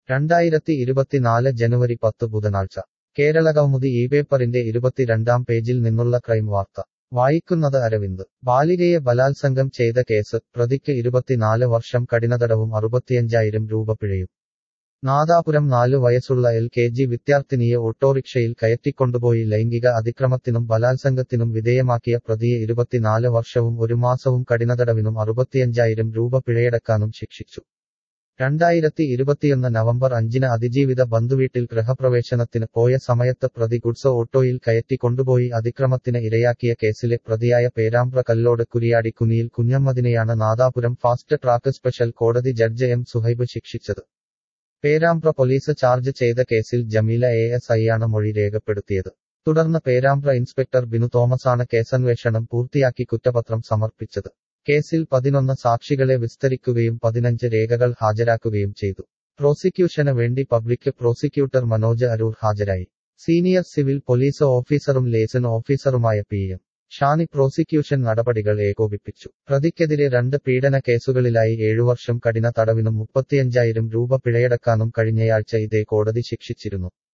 രണ്ടായിരത്തി ഇരുപത്തിനാല് ജനുവരി പത്ത് ബുധനാഴ്ച കേരളകൗമുദി ഈ പേപ്പറിന്റെ ഇരുപത്തിരണ്ടാം പേജിൽ നിന്നുള്ള ക്രൈം വാർത്ത വായിക്കുന്നത് അരവിന്ദ് ബാലികയെ ബലാത്സംഗം ചെയ്ത കേസ് പ്രതിക്ക് ഇരുപത്തിനാല് വർഷം കഠിനതടവും അറുപത്തിയഞ്ചായിരം രൂപ പിഴയും നാദാപുരം നാലു വയസ്സുള്ള എൽ കെ ജി വിദ്യാർത്ഥിനിയെ ഓട്ടോറിക്ഷയിൽ കയറ്റിക്കൊണ്ടുപോയി ലൈംഗിക അതിക്രമത്തിനും ബലാത്സംഗത്തിനും വിധേയമാക്കിയ പ്രതിയെ ഇരുപത്തിനാല് വർഷവും ഒരു മാസവും കഠിനതടവിനും അറുപത്തിയഞ്ചായിരം രൂപ പിഴയടക്കാനും ശിക്ഷിച്ചു രണ്ടായിരത്തി ഇരുപത്തിയൊന്ന് നവംബർ അഞ്ചിന് അതിജീവിത ബന്ധുവീട്ടിൽ ഗൃഹപ്രവേശനത്തിന് പോയ സമയത്ത് പ്രതി ഗുഡ്സ് ഓട്ടോയിൽ കയറ്റി കൊണ്ടുപോയി അതിക്രമത്തിന് ഇരയാക്കിയ കേസിലെ പ്രതിയായ പേരാമ്പ്ര കല്ലോട് കുരിയാടി കുനിയിൽ കുഞ്ഞമ്മദിനെയാണ് നാദാപുരം ഫാസ്റ്റ് ട്രാക്ക് സ്പെഷ്യൽ കോടതി ജഡ്ജ് എം സുഹൈബ് ശിക്ഷിച്ചത് പേരാമ്പ്ര പോലീസ് ചാർജ് ചെയ്ത കേസിൽ ജമീല എ എസ് ഐയാണ് മൊഴി രേഖപ്പെടുത്തിയത് തുടർന്ന് പേരാമ്പ്ര ഇൻസ്പെക്ടർ ബിനു തോമസാണ് കേസന്വേഷണം പൂർത്തിയാക്കി കുറ്റപത്രം സമർപ്പിച്ചത് കേസിൽ പതിനൊന്ന് സാക്ഷികളെ വിസ്തരിക്കുകയും പതിനഞ്ച് രേഖകൾ ഹാജരാക്കുകയും ചെയ്തു പ്രോസിക്യൂഷന് വേണ്ടി പബ്ലിക് പ്രോസിക്യൂട്ടർ മനോജ് അരൂർ ഹാജരായി സീനിയർ സിവിൽ പോലീസ് ഓഫീസറും ലേസൺ ഓഫീസറുമായ പി എം ഷാനി പ്രോസിക്യൂഷൻ നടപടികൾ ഏകോപിപ്പിച്ചു പ്രതിക്കെതിരെ രണ്ട് പീഡന കേസുകളിലായി ഏഴുവർഷം കഠിന തടവിനും മുപ്പത്തിയഞ്ചായിരം രൂപ പിഴയടക്കാനും കഴിഞ്ഞയാഴ്ച ഇതേ കോടതി ശിക്ഷിച്ചിരുന്നു